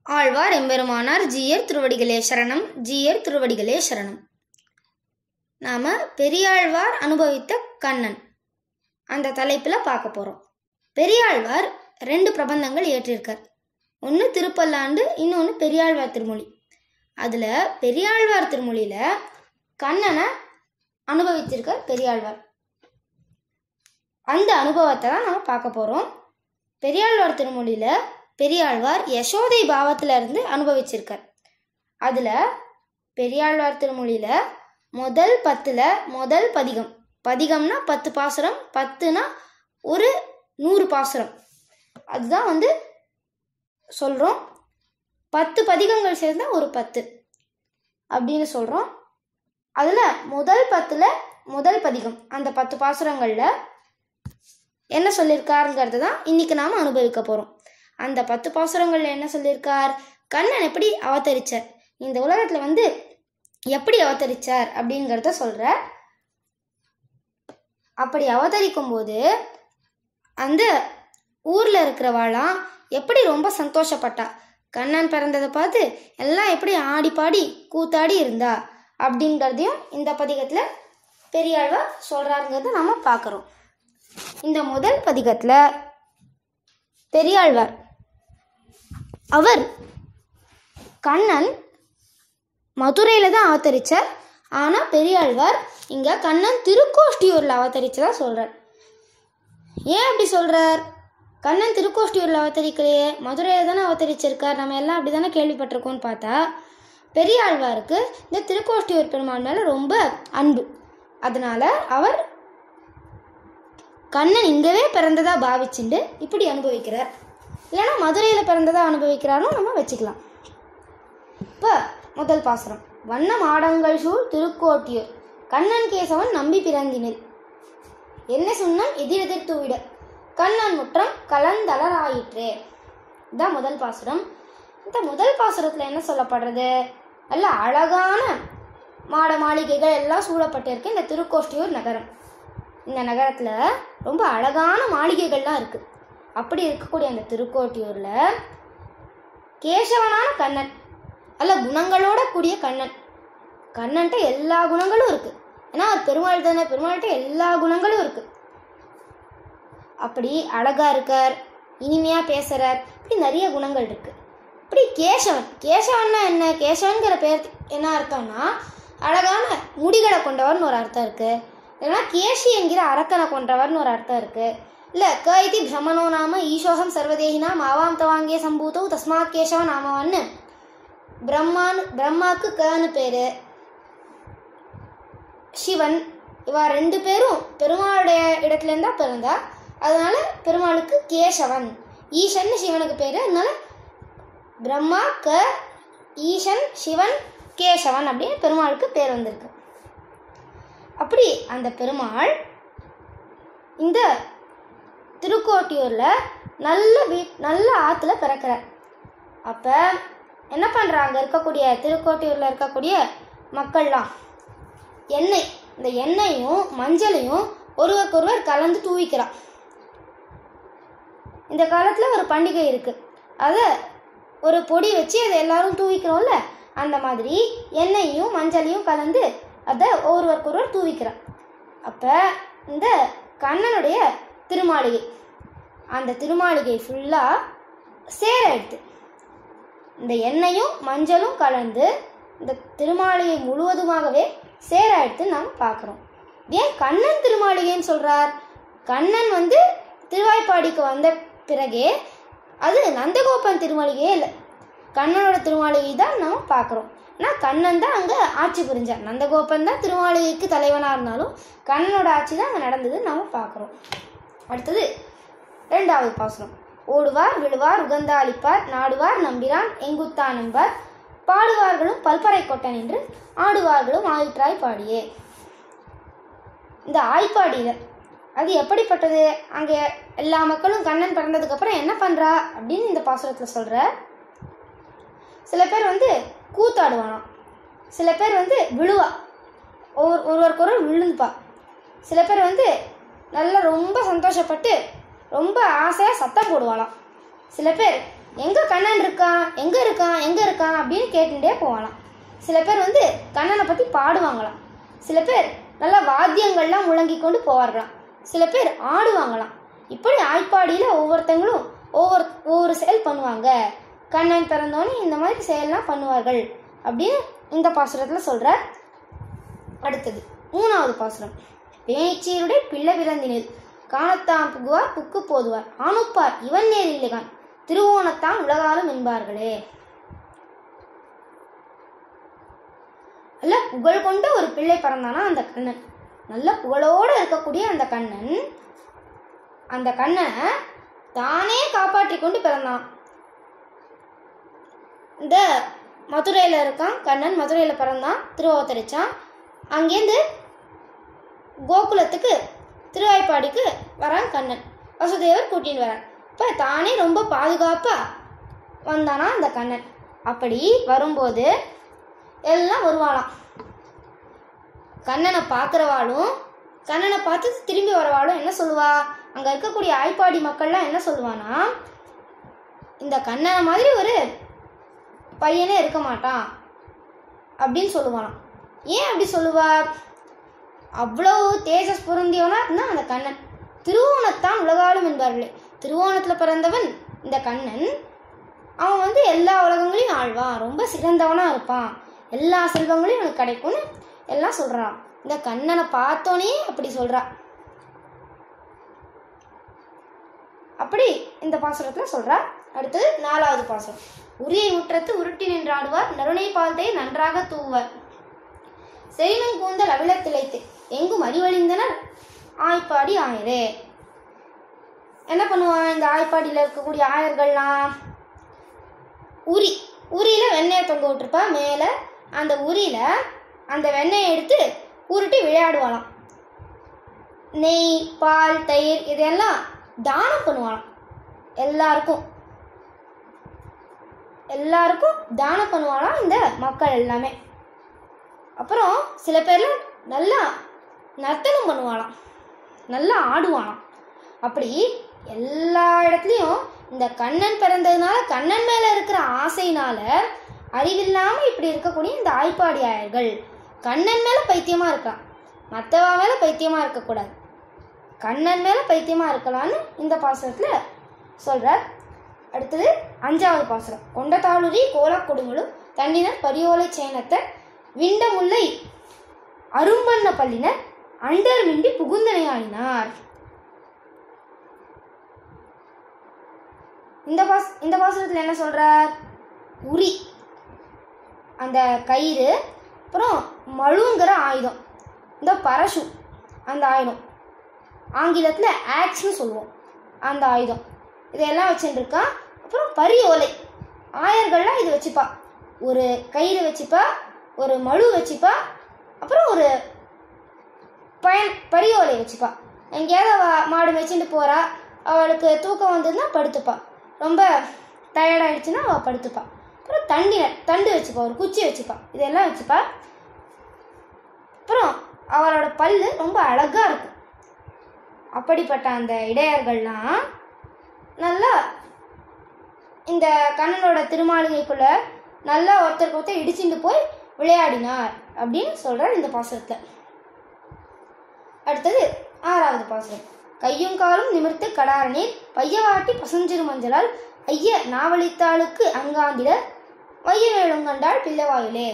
ஆழ்வார் எம்பெருமானார் ஜீயர் திருவடிகளே சரணம் ஜீயர் திருவடிகளே சரணம் நாம பெரியாழ்வார் அனுபவித்த கண்ணன் அந்த தலைப்பில் பார்க்க போகிறோம் பெரியாழ்வார் ரெண்டு பிரபந்தங்கள் இயற்றியிருக்கார் ஒன்று திருப்பல்லாண்டு இன்னொன்று பெரியாழ்வார் திருமொழி அதில் பெரியாழ்வார் திருமொழியில் கண்ணனை அனுபவிச்சிருக்கார் பெரியாழ்வார் அந்த அனுபவத்தை தான் நம்ம பார்க்க போகிறோம் பெரியாழ்வார் திருமொழியில் பெரியாழ்வார் யசோதை பாவத்தில் இருந்து அனுபவிச்சிருக்கார் அதில் பெரியாழ்வார் திருமொழியில் முதல் பத்தில் முதல் பதிகம் பதிகம்னா பத்து பாசுரம் பத்துனா ஒரு நூறு பாசுரம் அதுதான் வந்து சொல்கிறோம் பத்து பதிகங்கள் சேர்ந்தா ஒரு பத்து அப்படின்னு சொல்கிறோம் அதில் முதல் பத்தில் முதல் பதிகம் அந்த பத்து பாசுரங்களில் என்ன சொல்லியிருக்காருங்கிறது தான் இன்னைக்கு நாம் அனுபவிக்க போகிறோம் அந்த பத்து பாசுரங்களில் என்ன சொல்லியிருக்கார் கண்ணன் எப்படி அவதரிச்சார் இந்த உலகத்தில் வந்து எப்படி அவதரிச்சார் அப்படிங்கிறத சொல்கிற அப்படி அவதரிக்கும் போது அந்த ஊரில் இருக்கிறவாளாம் எப்படி ரொம்ப சந்தோஷப்பட்டா கண்ணன் பிறந்ததை பார்த்து எல்லாம் எப்படி ஆடி பாடி கூத்தாடி இருந்தா அப்படிங்கிறதையும் இந்த பதிகத்தில் பெரியாழ்வார் சொல்கிறாருங்கிறத நம்ம பார்க்குறோம் இந்த முதல் பதிகத்தில் பெரியாழ்வார் அவர் கண்ணன் மதுரையில் தான் அவதரிச்சார் ஆனால் பெரியாழ்வார் இங்கே கண்ணன் திருக்கோஷ்டியூரில் அவதரிச்சதா சொல்கிறார் ஏன் அப்படி சொல்கிறார் கண்ணன் திருக்கோஷ்டியூரில் அவதரிக்கலையே மதுரையில் தானே அவதரிச்சிருக்கார் நம்ம எல்லாம் அப்படி தானே கேள்விப்பட்டிருக்கோம்னு பார்த்தா பெரியாழ்வாருக்கு இந்த திருக்கோஷ்டியூர் பெருமாள் மேலே ரொம்ப அன்பு அதனால் அவர் கண்ணன் இங்கவே பிறந்ததா பாவிச்சுண்டு இப்படி அனுபவிக்கிறார் இல்லைன்னா மதுரையில் பிறந்ததா அனுபவிக்கிறாரும் நம்ம வச்சுக்கலாம் இப்போ முதல் பாசுரம் வண்ண மாடங்கள் சூழ் திருக்கோட்டியூர் கண்ணன் கேசவன் நம்பி பிறந்தினில் என்ன சொன்னம் எதிரெதிர் தூவிட கண்ணன் முற்றம் கலந்தளராயிற்றே இதான் முதல் பாசுரம் இந்த முதல் பாசுரத்தில் என்ன சொல்லப்படுறது நல்ல அழகான மாட மாளிகைகள் எல்லாம் சூழப்பட்டிருக்கு இந்த திருக்கோஷ்டியூர் நகரம் இந்த நகரத்தில் ரொம்ப அழகான மாளிகைகள்லாம் இருக்குது அப்படி இருக்கக்கூடிய அந்த திருக்கோட்டியூரில் கேசவனான கண்ணன் அல்ல குணங்களோட கூடிய கண்ணன் கண்ணன்ட்ட எல்லா குணங்களும் இருக்குது ஏன்னா அவர் பெருமாள் தானே பெருமாள்கிட்ட எல்லா குணங்களும் இருக்குது அப்படி அழகா இருக்கார் இனிமையாக பேசுகிறார் இப்படி நிறைய குணங்கள் இருக்குது இப்படி கேசவன் கேசவன்னா என்ன கேசவன்கிற பேர் என்ன அர்த்தம்னா அழகான முடிகளை கொண்டவர்னு ஒரு அர்த்தம் இருக்குது இல்லைன்னா கேஷி என்கிற அரக்கனை கொன்றவர்னு ஒரு அர்த்தம் இருக்கு இல்லை க இது பிரமணோ நாம ஈசோகம் சர்வதேகினா மாவாம் தவாங்கே சம்பூத்தோ தஸ்மாத் கேசவ நாமவன்னு பிரம்மான்னு பிரம்மாக்கு கன்னு பேரு சிவன் இவா ரெண்டு பேரும் பெருமாளுடைய இடத்துல இருந்தா பிறந்தா அதனால பெருமாளுக்கு கேசவன் ஈசன் சிவனுக்கு பேரு அதனால பிரம்மா க ஈசன் சிவன் கேசவன் அப்படின்னு பெருமாளுக்கு பேர் வந்திருக்கு அப்படி அந்த பெருமாள் இந்த திருக்கோட்டியூரில் நல்ல வீ நல்ல ஆற்றுல பிறக்கிறார் அப்போ என்ன பண்ணுறாங்க இருக்கக்கூடிய திருக்கோட்டியூரில் இருக்கக்கூடிய மக்கள்லாம் எண்ணெய் இந்த எண்ணெயும் மஞ்சளையும் ஒருவருக்கொருவர் கலந்து தூவிக்கிறான் இந்த காலத்தில் ஒரு பண்டிகை இருக்குது அதை ஒரு பொடி வச்சு அதை எல்லாரும் தூவிக்கிறோம்ல அந்த மாதிரி எண்ணெயும் மஞ்சளையும் கலந்து அதை ஒருவருக்கொருவர் தூவிக்கிறான் அப்போ இந்த கண்ணனுடைய திருமாளிகை அந்த திருமாளிகை ஃபுல்லாக சேராயிடுது இந்த எண்ணெயும் மஞ்சளும் கலந்து இந்த திருமாளிகை முழுவதுமாகவே சேராயிடுத்து நாம் பார்க்குறோம் ஏன் கண்ணன் திருமாளிகைன்னு சொல்கிறார் கண்ணன் வந்து திருவாய்ப்பாடிக்கு வந்த பிறகே அது நந்தகோபன் திருமாளிகையே இல்லை கண்ணனோட திருமாளிகை தான் நம்ம பார்க்குறோம் ஆனால் கண்ணன் தான் அங்கே ஆட்சி புரிஞ்சார் நந்தகோபன் தான் திருமாளிகைக்கு தலைவனாக இருந்தாலும் கண்ணனோட ஆட்சி தான் அங்கே நடந்தது நம்ம பார்க்குறோம் அடுத்தது ரெண்டாவது பாசுரம் ஓடுவார் விழுவார் உகந்தாளிப்பார் நாடுவார் நம்பிரான் எங்குத்தான் என்பார் பாடுவார்களும் பல்பறை கொட்டன் என்று ஆடுவார்களும் ஆயிற்றாய் பாடியே இந்த ஆய்ப்பாடியில் அது எப்படிப்பட்டது அங்கே எல்லா மக்களும் கண்ணன் பிறந்ததுக்கப்புறம் என்ன பண்ணுறா அப்படின்னு இந்த பாசுரத்தில் சொல்கிற சில பேர் வந்து கூத்தாடுவானாம் சில பேர் வந்து விழுவா ஒவ்வொரு ஒருவருக்கொருவர் விழுந்துப்பா சில பேர் வந்து நல்லா ரொம்ப சந்தோஷப்பட்டு ரொம்ப ஆசையாக சத்தம் போடுவாளாம் சில பேர் எங்க கண்ணன் இருக்கான் எங்க இருக்கான் எங்க இருக்கான் அப்படின்னு கேட்டுட்டே போகலாம் சில பேர் வந்து கண்ணனை பத்தி பாடுவாங்களாம் சில பேர் நல்லா வாத்தியங்கள்லாம் முழங்கி கொண்டு போவார்களாம் சில பேர் ஆடுவாங்களாம் இப்படி ஆய்ப்பாடியில் ஒவ்வொருத்தங்களும் ஒவ்வொரு ஒவ்வொரு செயல் பண்ணுவாங்க கண்ணன் பிறந்தோன்னே இந்த மாதிரி செயல்லாம் பண்ணுவார்கள் அப்படின்னு இந்த பாசுரத்தில் சொல்கிறார் அடுத்தது மூணாவது பாசுரம் பேச்சீருடைய பிள்ளை பிறந்தினில் காணத்தாம் புகுவார் புக்கு போதுவார் ஆணுப்பார் இவன் நேர் இல்லைகான் திருவோணத்தான் உலகாலும் என்பார்களே நல்ல புகழ் கொண்ட ஒரு பிள்ளை பிறந்தானா அந்த கண்ணன் நல்ல புகழோடு இருக்கக்கூடிய அந்த கண்ணன் அந்த கண்ணனை தானே காப்பாற்றி கொண்டு பிறந்தான் இந்த மதுரையில் இருக்கான் கண்ணன் மதுரையில் பிறந்தான் திருவாவத்தரிச்சான் அங்கேருந்து கோகுலத்துக்கு திருவாய்ப்பாடிக்கு வரான் கண்ணன் வசுதேவர் கூட்டின்னு வரான் இப்போ தானே ரொம்ப பாதுகாப்பாக வந்தானா அந்த கண்ணன் அப்படி வரும்போது எல்லாம் வருவாளாம் கண்ணனை பார்க்குறவாளும் கண்ணனை பார்த்து திரும்பி வரவாளும் என்ன சொல்லுவா அங்கே இருக்கக்கூடிய ஆய்ப்பாடி மக்கள்லாம் என்ன சொல்லுவானா இந்த கண்ணனை மாதிரி ஒரு பையனே இருக்க மாட்டான் அப்படின்னு சொல்லுவானாம் ஏன் அப்படி சொல்லுவா அவ்வளோ தேஜஸ் பொருந்தியவனா இருந்தான் அந்த கண்ணன் திருவோணத்தான் உலகாலும் என்பார்களே திருவோணத்தில் பிறந்தவன் இந்த கண்ணன் அவன் வந்து எல்லா உலகங்களையும் ஆழ்வான் ரொம்ப சிறந்தவனா இருப்பான் எல்லா செல்வங்களையும் அவனுக்கு கிடைக்கும்னு எல்லாம் சொல்றான் இந்த கண்ணனை பார்த்தோன்னே அப்படி சொல்றா அப்படி இந்த பாசுரத்துல சொல்றா அடுத்தது நாலாவது பாசுரம் உரியை முற்றத்து உருட்டி நின்றாடுவார் நறுணை பால்தை நன்றாக தூவார் செரிமன் கூந்தல் அவிழத் திளைத்து எங்கும் அறிவழிந்தனர் ஆய்ப்பாடி ஆயரே என்ன பண்ணுவான் இந்த ஆய்ப்பாடியில் இருக்கக்கூடிய ஆயர்கள்லாம் உரி உரியில வெண்ணெயை தொங்க விட்டுருப்பா மேலே அந்த உரியில அந்த வெண்ணெயை எடுத்து உருட்டி விளையாடுவாளாம் நெய் பால் தயிர் இதெல்லாம் தானம் பண்ணுவாளாம் எல்லாருக்கும் எல்லாருக்கும் தானம் பண்ணுவாளாம் இந்த மக்கள் எல்லாமே அப்புறம் சில பேர்லாம் நல்லா நர்த்தனம் பண்ணுவாளாம் நல்லா ஆடுவாளாம் அப்படி எல்லா இடத்துலையும் இந்த கண்ணன் பிறந்ததுனால கண்ணன் மேல இருக்கிற ஆசையினால அறிவில்லாம இப்படி இருக்கக்கூடிய இந்த ஆய்ப்பாடியாயர்கள் கண்ணன் மேல பைத்தியமா இருக்கான் மற்றவா மேல பைத்தியமா இருக்கக்கூடாது கண்ணன் மேல பைத்தியமா இருக்கலாம்னு இந்த பாசுரத்துல சொல்றார் அடுத்தது அஞ்சாவது பாசுரம் கொண்டதாளுரி கோலா கொடுங்களும் தண்டினர் பரியோலை சேனத்தை விண்ட முல்லை அரும்பண்ண பள்ளினர் அண்டர் விண்டி புகுந்தனையாயினார் இந்த பாஸ் இந்த பாசுரத்தில் என்ன சொல்றார் உரி அந்த கயிறு அப்புறம் மழுங்கிற ஆயுதம் இந்த பரசு அந்த ஆயுதம் ஆங்கிலத்தில் ஆக்ஸ்னு சொல்லுவோம் அந்த ஆயுதம் இதெல்லாம் வச்சுருக்கா அப்புறம் பரி ஓலை ஆயர்கள்லாம் இது வச்சுப்பா ஒரு கயிறு வச்சுப்பா ஒரு மழு வச்சுப்பா அப்புறம் ஒரு பயன் பரியோலை வச்சுப்பா எங்கேயாவது அவள் மாடு வச்சுட்டு போகிறா அவளுக்கு தூக்கம் வந்ததுன்னா படுத்துப்பா ரொம்ப டயர்ட் ஆயிடுச்சுன்னா அவள் படுத்துப்பா அப்புறம் தண்டினர் தண்டு வச்சுப்பா ஒரு குச்சி வச்சுப்பா இதெல்லாம் வச்சுப்பா அப்புறம் அவளோட பல்லு ரொம்ப அழகாக இருக்கும் அப்படிப்பட்ட அந்த இடையர்கள்லாம் நல்லா இந்த கண்ணனோட திருமாளிகைக்குள்ள நல்லா ஒருத்தருக்கு ஒருத்தர் இடிச்சுட்டு போய் விளையாடினார் அப்படின்னு சொல்றார் இந்த பாசுரத்தில் அடுத்தது ஆறாவது பாசுரம் கையும் காலும் நிமிர்த்து கடாரநீர் பையவாட்டி பசஞ்சிறு மஞ்சளால் ஐய நாவலித்தாளுக்கு அங்காந்திட வைய வேளுங்கண்டாள் பிள்ளைவாயிலே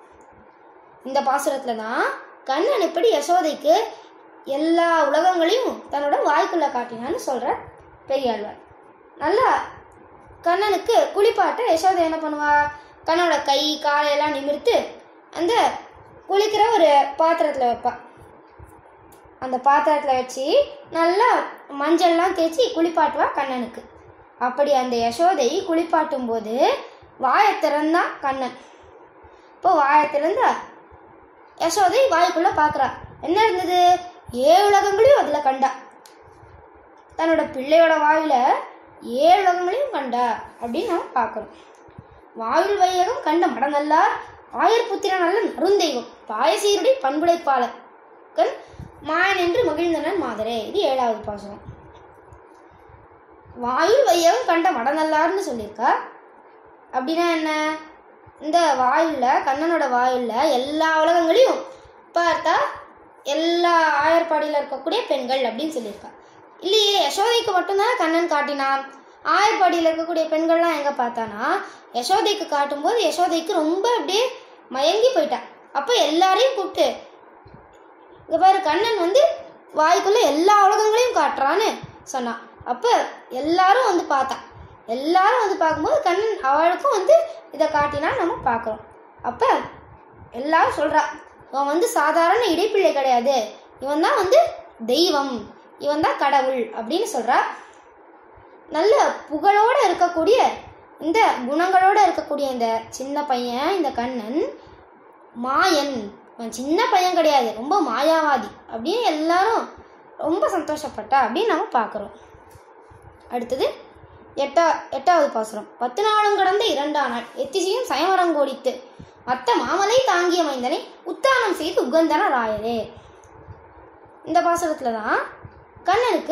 இந்த பாசுரத்துல தான் கண்ணன் எப்படி யசோதைக்கு எல்லா உலகங்களையும் தன்னோட வாய்க்குள்ள காட்டினான்னு சொல்ற பெரியாழ்வார் நல்லா கண்ணனுக்கு குளிப்பாட்ட யசோதை என்ன பண்ணுவா கண்ணோட கை காலையெல்லாம் நிமிர்த்து அந்த குளிக்கிற ஒரு பாத்திரத்தில் வைப்பா அந்த பாத்திரத்தில் வச்சு நல்லா மஞ்சள்லாம் தேய்ச்சி குளிப்பாட்டுவா கண்ணனுக்கு அப்படி அந்த யசோதை குளிப்பாட்டும் போது வாயை திறந்தான் கண்ணன் இப்போ வாயை திறந்தா யசோதை வாய்க்குள்ள பார்க்குறா என்ன இருந்தது ஏழு உலகங்களையும் அதில் கண்டா தன்னோட பிள்ளையோட வாயில ஏழு உலகங்களையும் கண்டா அப்படின்னு நம்ம பார்க்குறோம் வாயுள் வையகம் கண்ட மடநல்லார் ஆயர் புத்திரன் அல்ல நருந்தெய்வம் பாயசீருடைய பண்புடைப்பாளர் கண் மாயன் என்று மகிழ்ந்தனன் மாதரே இது ஏழாவது பாசனம் வாயில் வையகம் கண்ட மடநல்லார்னு சொல்லியிருக்கா அப்படின்னா என்ன இந்த வாயில்ல கண்ணனோட வாயில்ல எல்லா உலகங்களையும் பார்த்தா எல்லா ஆயர்பாடியில் இருக்கக்கூடிய பெண்கள் அப்படின்னு சொல்லியிருக்கா இல்லையே யசோதைக்கு மட்டும்தான் கண்ணன் காட்டினான் ஆயர்பாடியில் இருக்கக்கூடிய பெண்கள்லாம் எங்கே பார்த்தானா யசோதைக்கு காட்டும்போது யசோதைக்கு ரொம்ப அப்படியே மயங்கி போயிட்டான் அப்போ எல்லாரையும் கூப்பிட்டு இங்க பாரு கண்ணன் வந்து வாய்க்குள்ள எல்லா உலகங்களையும் காட்டுறான்னு சொன்னான் அப்போ எல்லாரும் வந்து பார்த்தான் எல்லாரும் வந்து பார்க்கும்போது கண்ணன் அவளுக்கும் வந்து இதை காட்டினா நம்ம பார்க்குறோம் அப்போ எல்லாரும் சொல்றா இவன் வந்து சாதாரண இடைப்பிள்ளை கிடையாது இவன் தான் வந்து தெய்வம் இவன் தான் கடவுள் அப்படின்னு சொல்றா நல்ல புகழோட இருக்கக்கூடிய இந்த குணங்களோட இருக்கக்கூடிய இந்த சின்ன பையன் இந்த கண்ணன் மாயன் இவன் சின்ன பையன் கிடையாது ரொம்ப மாயாவாதி அப்படின்னு எல்லாரும் ரொம்ப சந்தோஷப்பட்டா அப்படின்னு நம்ம பார்க்குறோம் அடுத்தது எட்டா எட்டாவது பாசுரம் பத்து நாளும் கடந்த இரண்டாம் நாள் எத்திசையும் சயமரங்கோடித்து மத்த மாமலை தாங்கிய மைந்தனை உத்தானம் செய்து உகந்தன ராயரே இந்த பாசுரத்துல தான் கண்ணனுக்கு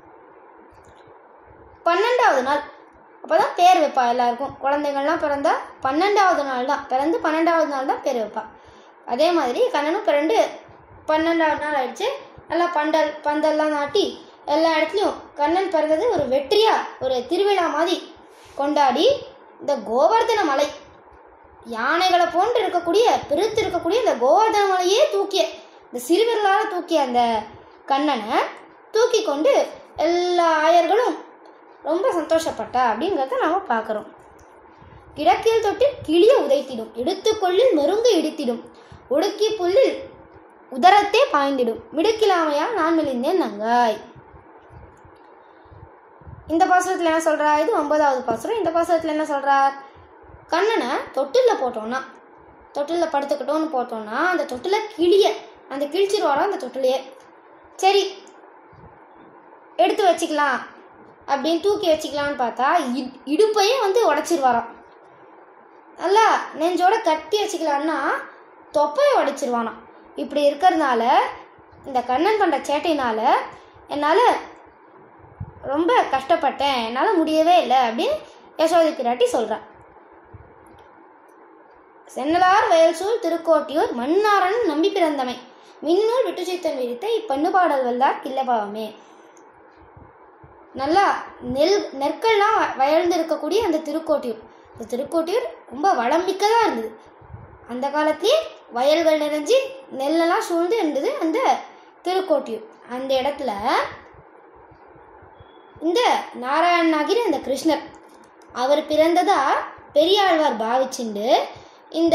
பன்னெண்டாவது நாள் அப்பதான் பேர் வைப்பா எல்லாருக்கும் குழந்தைங்கள்லாம் பிறந்தா பன்னெண்டாவது நாள் தான் பிறந்து பன்னெண்டாவது நாள் தான் பேர் வைப்பா அதே மாதிரி கண்ணனும் பிறண்டு பன்னெண்டாவது நாள் ஆயிடுச்சு நல்லா பண்டல் பந்தல்லாம் நாட்டி எல்லா இடத்துலையும் கண்ணன் பிறந்தது ஒரு வெற்றியா ஒரு திருவிழா மாதிரி கொண்டாடி இந்த கோவர்தன மலை யானைகளை போன்று இருக்கக்கூடிய பெருத்து இருக்கக்கூடிய இந்த கோவர்தன மலையே தூக்கிய இந்த சிறுவிரலால் தூக்கிய அந்த கண்ணனை தூக்கி கொண்டு எல்லா ஆயர்களும் ரொம்ப சந்தோஷப்பட்டா அப்படிங்கிறத நாம் பார்க்குறோம் கிழக்கில் தொட்டு கிளிய உதைத்திடும் எடுத்துக்கொள்ளில் மருங்கு இடித்திடும் ஒடுக்கி புல்லில் உதரத்தே பாய்ந்திடும் மிடுக்கிலாமையால் நான் மெலிந்தேன் நங்காய் இந்த பாசுரத்தில் என்ன சொல்றா இது ஒன்பதாவது பாசுரம் இந்த பாசுரத்தில் என்ன சொல்றார் கண்ணனை தொட்டிலில் போட்டோம்னா தொட்டிலில் படுத்துக்கிட்டோன்னு போட்டோம்னா அந்த தொட்டில கிளிய அந்த கிழிச்சிருவாரோ அந்த தொட்டிலையே சரி எடுத்து வச்சுக்கலாம் அப்படின்னு தூக்கி வச்சுக்கலாம்னு பார்த்தா இட்- இடுப்பையே வந்து உடச்சிருவாராம் நல்லா நெஞ்சோட கட்டி வச்சுக்கலான்னா தொப்பையை உடைச்சிருவானாம் இப்படி இருக்கிறதுனால இந்த கண்ணன் பண்ணுற சேட்டையினால என்னால் ரொம்ப கஷ்டப்பட்டேன் என்னால் முடியவே இல்லை அப்படின்னு யசோதை பிராட்டி சொல்கிறான் சென்னலார் வயல்சூழ் திருக்கோட்டியூர் மன்னாரன் நம்பி பிறந்தமை மின்னூல் விட்டுச்சித்தன் விரித்த இப்பண்ணு பாடல் வல்லார் கில்லபாவமே நல்லா நெல் நெற்கள்லாம் வ- வயல்ந்து இருக்கக்கூடிய அந்த திருக்கோட்டியூர் இந்த திருக்கோட்டியூர் ரொம்ப வளமிக்கதாக இருந்தது அந்த காலத்திலே வயல்கள் நிறைஞ்சு நெல்லெல்லாம் சூழ்ந்து இருந்தது அந்த திருக்கோட்டியூர் அந்த இடத்துல இந்த நாராயணனாகிற இந்த கிருஷ்ணர் அவர் பிறந்ததா பெரியாழ்வார் பாவிச்சுண்டு இந்த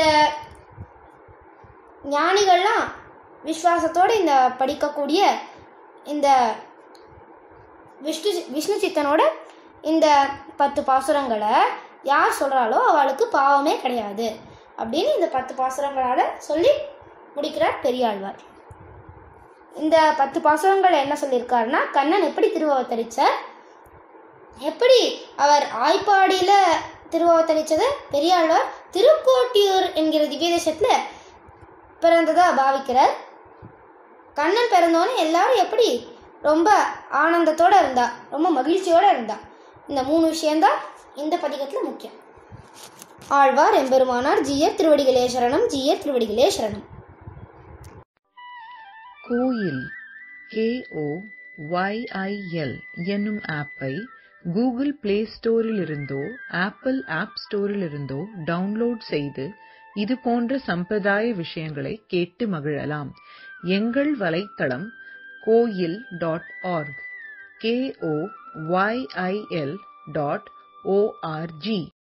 ஞானிகள்லாம் விஸ்வாசத்தோடு இந்த படிக்கக்கூடிய இந்த விஷ்ணு விஷ்ணு சித்தனோட இந்த பத்து பாசுரங்களை யார் சொல்கிறாளோ அவளுக்கு பாவமே கிடையாது அப்படின்னு இந்த பத்து பாசுரங்களால் சொல்லி முடிக்கிறார் பெரியாழ்வார் இந்த பத்து பாசுரங்கள் என்ன சொல்லியிருக்காருன்னா கண்ணன் எப்படி திருவவத்தரிச்சார் எப்படி அவர் ஆய்ப்பாடியில் திருவவத்தரிச்சதை பெரியாழ்வார் திருக்கோட்டியூர் என்கிற திவ்ய தேசத்தில் பிறந்ததா பாவிக்கிறார் கண்ணன் பிறந்தோன்னே எல்லாரும் எப்படி ரொம்ப ஆனந்தத்தோட இருந்தா ரொம்ப மகிழ்ச்சியோட இருந்தா இந்த மூணு விஷயம்தான் இந்த பதிகத்தில் முக்கியம் ஆழ்வார் எம்பெருமானார் ஜீயர் திருவடிகளே சரணம் ஜீயர் திருவடிகளே சரணம் கோயில் கேஓஒய்ஐஎல் என்னும் ஆப்பை கூகுள் பிளே ஸ்டோரிலிருந்தோ ஆப்பிள் ஆப் ஸ்டோரிலிருந்தோ டவுன்லோட் செய்து இது போன்ற சம்பிரதாய விஷயங்களை கேட்டு மகிழலாம் எங்கள் வலைத்தளம் Koyil dot org K O Y I L dot O R G